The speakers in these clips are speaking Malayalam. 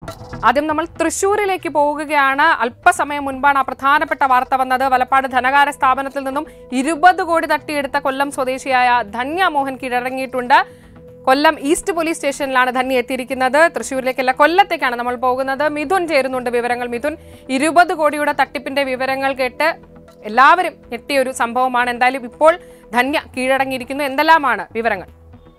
ആദ്യം നമ്മൾ തൃശ്ശൂരിലേക്ക് പോവുകയാണ് അല്പസമയം മുൻപാണ് ആ പ്രധാനപ്പെട്ട വാർത്ത വന്നത് വലപ്പാട് ധനകാര്യ സ്ഥാപനത്തിൽ നിന്നും ഇരുപത് കോടി തട്ടിയെടുത്ത കൊല്ലം സ്വദേശിയായ ധന്യ മോഹൻ കീഴടങ്ങിയിട്ടുണ്ട് കൊല്ലം ഈസ്റ്റ് പോലീസ് സ്റ്റേഷനിലാണ് ധന്യ എത്തിയിരിക്കുന്നത് തൃശ്ശൂരിലേക്കല്ല കൊല്ലത്തേക്കാണ് നമ്മൾ പോകുന്നത് മിഥുൻ ചേരുന്നുണ്ട് വിവരങ്ങൾ മിഥുൻ ഇരുപത് കോടിയുടെ തട്ടിപ്പിന്റെ വിവരങ്ങൾ കേട്ട് എല്ലാവരും ഞെട്ടിയ ഒരു സംഭവമാണ് എന്തായാലും ഇപ്പോൾ ധന്യ കീഴടങ്ങിയിരിക്കുന്നു എന്തെല്ലാമാണ് വിവരങ്ങൾ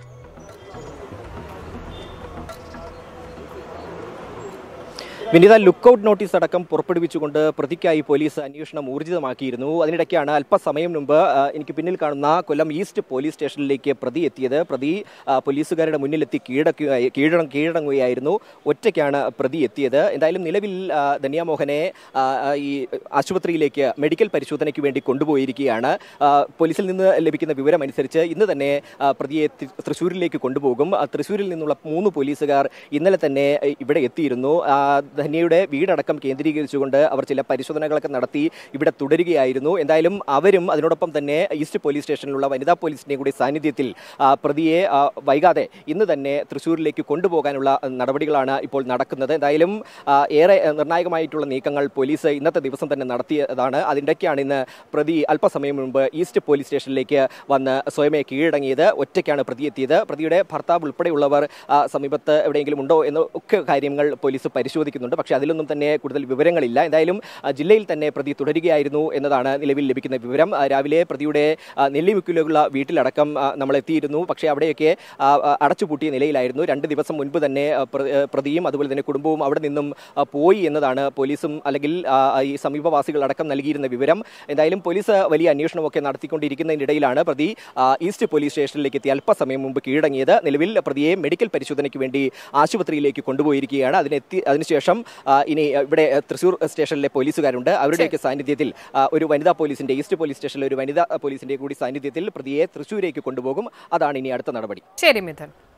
വിനീത ലുക്കൌട്ട് നോട്ടീസ് അടക്കം പുറപ്പെടുവിച്ചുകൊണ്ട് പ്രതിക്കായി പോലീസ് അന്വേഷണം ഊർജിതമാക്കിയിരുന്നു അതിനിടയ്ക്കാണ് അല്പസമയം മുമ്പ് ആ, എനിക്ക് പിന്നിൽ കാണുന്ന കൊല്ലം ഈസ്റ്റ് പോലീസ് സ്റ്റേഷനിലേക്ക് പ്രതി എത്തിയത് പ്രതി ആ, പോലീസുകാരുടെ മുന്നിലെത്തി കീഴടക്കുകയായി കീഴട കീഴടങ്ങുകയായിരുന്നു ഒറ്റയ്ക്കാണ് പ്രതി എത്തിയത് എന്തായാലും നിലവിൽ ആ, ധന്യാമോഹനെ ആ, ആ, ഈ ആശുപത്രിയിലേക്ക് മെഡിക്കൽ പരിശോധനയ്ക്ക് വേണ്ടി കൊണ്ടുപോയിരിക്കുകയാണ് ആ, പോലീസിൽ നിന്ന് ലഭിക്കുന്ന വിവരം അനുസരിച്ച് ഇന്ന് തന്നെ ആ, പ്രതിയെ തി- തൃശ്ശൂരിലേക്ക് കൊണ്ടുപോകും ആ, തൃശ്ശൂരിൽ നിന്നുള്ള മൂന്ന് പോലീസുകാർ ഇന്നലെ തന്നെ ഏഹ്, ഇവിടെ എത്തിയിരുന്നു ആ, ധന്യയുടെ വീടടക്കം കേന്ദ്രീകരിച്ചുകൊണ്ട് അവർ ചില പരിശോധനകളൊക്കെ നടത്തി ഇവിടെ തുടരുകയായിരുന്നു എന്തായാലും അവരും അതിനോടൊപ്പം തന്നെ ഈസ്റ്റ് പോലീസ് സ്റ്റേഷനിലുള്ള വനിതാ പോലീസിന്റെ കൂടി സാന്നിധ്യത്തിൽ ആ, പ്രതിയെ ആ, വൈകാതെ ഇന്ന് തന്നെ തൃശ്ശൂരിലേക്ക് കൊണ്ടുപോകാനുള്ള നടപടികളാണ് ഇപ്പോൾ നടക്കുന്നത് എന്തായാലും ആ, ഏറെ നിർണായകമായിട്ടുള്ള നീക്കങ്ങൾ പോലീസ് ഇന്നത്തെ ദിവസം തന്നെ നടത്തിയതാണ് അതിൻ്റെയൊക്കെയാണ് ഇന്ന് പ്രതി അല്പസമയം മുമ്പ് ഈസ്റ്റ് പോലീസ് സ്റ്റേഷനിലേക്ക് വന്ന് സ്വയമേ കീഴടങ്ങിയത് ഒറ്റയ്ക്കാണ് പ്രതി എത്തിയത് പ്രതിയുടെ ഭർത്താവ് ഉൾപ്പെടെയുള്ളവർ ആ, സമീപത്ത് എവിടെയെങ്കിലും ഉണ്ടോ എന്ന് ഒക്കെ കാര്യങ്ങൾ പോലീസ് പരിശോധിക്കുന്നുണ്ട് പക്ഷേ അതിലൊന്നും തന്നെ കൂടുതൽ വിവരങ്ങളില്ല എന്തായാലും ആ, ജില്ലയിൽ തന്നെ പ്രതി തുടരുകയായിരുന്നു എന്നതാണ് നിലവിൽ ലഭിക്കുന്ന വിവരം ആ, രാവിലെ പ്രതിയുടെ ആ, നെല്ലിമുക്കിലുള്ള വീട്ടിലടക്കം ആ, നമ്മൾ എത്തിയിരുന്നു പക്ഷേ അവിടെയൊക്കെ ആ, ആ, അടച്ചുപൂട്ടിയ നിലയിലായിരുന്നു രണ്ട് ദിവസം മുൻപ് തന്നെ ആ, പ്ര- ആ, പ്രതിയും അതുപോലെ തന്നെ കുടുംബവും അവിടെ നിന്നും ആ, പോയി എന്നതാണ് പോലീസും അല്ലെങ്കിൽ ആ, ഈ സമീപവാസികൾ അടക്കം നൽകിയിരുന്ന വിവരം എന്തായാലും പോലീസ് വലിയ അന്വേഷണമൊക്കെ നടത്തിക്കൊണ്ടിരിക്കുന്നതിനിടയിലാണ് പ്രതി ആ, ഈസ്റ്റ് പോലീസ് സ്റ്റേഷനിലേക്ക് എത്തി അല്പസമയം മുമ്പ് കീഴടങ്ങിയത് നിലവിൽ പ്രതിയെ മെഡിക്കൽ പരിശോധനയ്ക്ക് വേണ്ടി ആശുപത്രിയിലേക്ക് കൊണ്ടുപോയിരിക്കുകയാണ് അതിനെത്തി അതിനുശേഷം ആ, ഇനി ഇവിടെ തൃശൂർ സ്റ്റേഷനിലെ പോലീസുകാരുണ്ട് അവരുടെയൊക്കെ സാന്നിധ്യത്തിൽ ആ, ഒരു വനിതാ പോലീസിന്റെ ഈസ്റ്റ് പോലീസ് സ്റ്റേഷനിലെ ഒരു വനിതാ പോലീസിന്റെ കൂടി സാന്നിധ്യത്തിൽ പ്രതിയെ തൃശൂരേക്ക് കൊണ്ടുപോകും അതാണ് ഇനി അടുത്ത നടപടി ശരി മിഥുൻ